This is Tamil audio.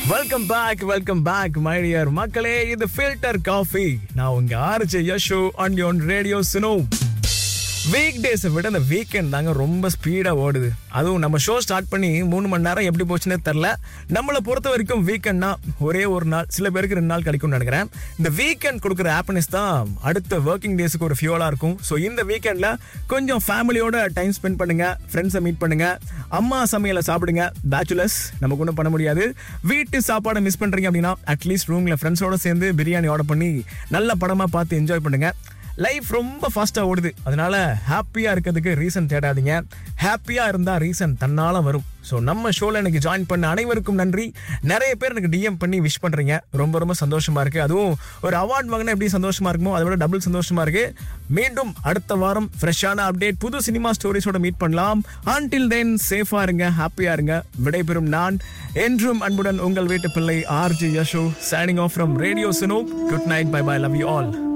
welcome back welcome back my dear மக்களே இது ஃபில்டர் காஃபி நான் உங்க ஆர்ஜே யஷோ ஆன் யோன் ரேடியோ சுனோ வீக் டேஸை விட இந்த வீக்கெண்ட் தாங்க ரொம்ப ஸ்பீடாக ஓடுது அதுவும் நம்ம ஷோ ஸ்டார்ட் பண்ணி மூணு மணி நேரம் எப்படி போச்சுன்னே தெரில நம்மளை பொறுத்த வரைக்கும் வீக்கெண்ட்னா ஒரே ஒரு நாள் சில பேருக்கு ரெண்டு நாள் கிடைக்கும்னு நினைக்கிறேன் இந்த வீக்கெண்ட் கொடுக்குற ஹாப்பினஸ் தான் அடுத்த ஒர்க்கிங் டேஸுக்கு ஒரு ஃபியூலாக இருக்கும் ஸோ இந்த வீக்கெண்டில் கொஞ்சம் ஃபேமிலியோட டைம் ஸ்பெண்ட் பண்ணுங்க ஃப்ரெண்ட்ஸை மீட் பண்ணுங்க அம்மா சமையலை சாப்பிடுங்க பேச்சுலர்ஸ் நமக்கு ஒன்றும் பண்ண முடியாது வீட்டு சாப்பாடை மிஸ் பண்ணுறீங்க அப்படின்னா அட்லீஸ்ட் ரூமில் ஃப்ரெண்ட்ஸோட சேர்ந்து பிரியாணி ஆர்டர் பண்ணி நல்ல படமாக பார்த்து என்ஜாய் பண்ணுங்க லைஃப் ரொம்ப ஃபாஸ்ட்டாக ஓடுது அதனால ஹாப்பியாக இருக்கிறதுக்கு ரீசன் தேடாதீங்க ஹாப்பியாக இருந்தால் ரீசன் தன்னால வரும் ஸோ நம்ம ஷோவில் எனக்கு ஜாயின் பண்ண அனைவருக்கும் நன்றி நிறைய பேர் எனக்கு டிஎம் பண்ணி விஷ் பண்ணுறீங்க ரொம்ப ரொம்ப சந்தோஷமா இருக்கு அதுவும் ஒரு அவார்ட் வாங்கினா எப்படி சந்தோஷமா இருக்குமோ அதை விட டபுள் சந்தோஷமா இருக்கு மீண்டும் அடுத்த வாரம் ஃப்ரெஷ்ஷான அப்டேட் புது சினிமா ஸ்டோரிஸோட மீட் பண்ணலாம் அன்டில் தென் சேஃபா இருங்க ஹாப்பியா இருங்க விடைபெறும் நான் என்றும் அன்புடன் உங்கள் வீட்டு பிள்ளை RJ Yasho signing off from radio Suno good night bye bye love you all